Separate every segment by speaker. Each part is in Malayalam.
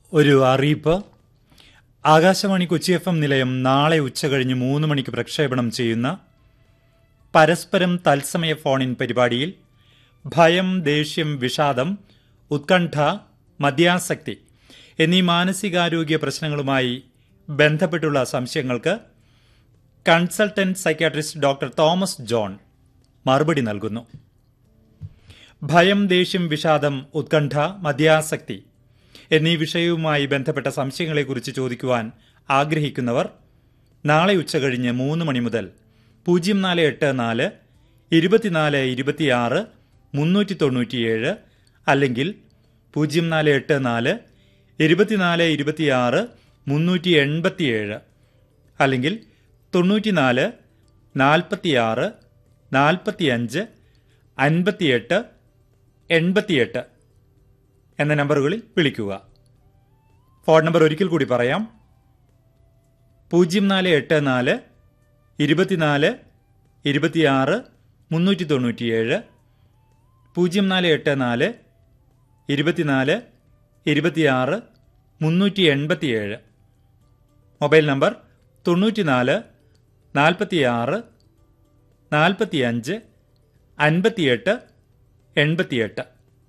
Speaker 1: ഒരു അറിയിപ്പ് ആകാശവാണി കൊച്ചി എഫ് എം നിലയം നാളെ ഉച്ചകഴിഞ്ഞ് മൂന്ന് മണിക്ക് പ്രക്ഷേപണം ചെയ്യുന്ന പരസ്പരം തത്സമയ ഫോണിൻ പരിപാടിയിൽ ഭയം ദേഷ്യം വിഷാദം ഉത്കണ്ഠ മദ്യാസക്തി എന്നീ മാനസികാരോഗ്യ പ്രശ്നങ്ങളുമായി ബന്ധപ്പെട്ടുള്ള സംശയങ്ങൾക്ക് consultant psychiatrist doctor Thomas John മറുപടി നൽകുന്നു ഭയം ദേഷ്യം വിഷാദം ഉത്കണ്ഠ മദ്യാസക്തി എന്നീ വിഷയവുമായി ബന്ധപ്പെട്ട സംശയങ്ങളെക്കുറിച്ച് ചോദിക്കുവാൻ ആഗ്രഹിക്കുന്നവർ നാളെ ഉച്ചകഴിഞ്ഞ് മൂന്ന് മണി മുതൽ പൂജ്യം നാല് എട്ട് നാല് ഇരുപത്തിനാല് ഇരുപത്തിയാറ് മുന്നൂറ്റി തൊണ്ണൂറ്റിയേഴ് അല്ലെങ്കിൽ പൂജ്യം നാല് എട്ട് നാല് ഇരുപത്തിനാല് ഇരുപത്തിയാറ് മുന്നൂറ്റി എൺപത്തിയേഴ് അല്ലെങ്കിൽ തൊണ്ണൂറ്റിനാല് നാൽപ്പത്തിയാറ് നാൽപ്പത്തിയഞ്ച് അൻപത്തിയെട്ട് എൺപത്തിയെട്ട് എന്ന നമ്പറുകളിൽ വിളിക്കുക ഫോൺ നമ്പർ ഒരിക്കൽ കൂടി പറയാം പൂജ്യം നാല് എട്ട് നാല് ഇരുപത്തിനാല് ഇരുപത്തിയാറ് മുന്നൂറ്റി തൊണ്ണൂറ്റിയേഴ് പൂജ്യം നാല് എട്ട് നാല് ഇരുപത്തിനാല് ഇരുപത്തിയാറ് മുന്നൂറ്റി എൺപത്തിയേഴ് മൊബൈൽ നമ്പർ തൊണ്ണൂറ്റിനാല് നാൽപ്പത്തിയാറ് നാൽപ്പത്തിയഞ്ച് അൻപത്തിയെട്ട് എൺപത്തിയെട്ട്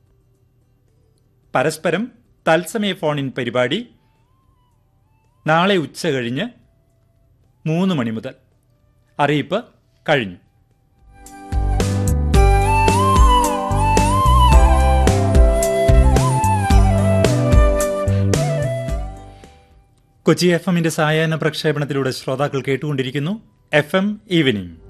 Speaker 1: പരസ്പരം തത്സമയ ഫോണിൻ പരിപാടി നാളെ ഉച്ച കഴിഞ്ഞ് മൂന്ന് മണി മുതൽ അറിയിപ്പ് കഴിഞ്ഞു കൊച്ചി എഫ് എമ്മിന്റെ സായാഹ്ന പ്രക്ഷേപണത്തിലൂടെ ശ്രോതാക്കൾ കേട്ടുകൊണ്ടിരിക്കുന്നു എഫ് എം ഈവനിംഗ്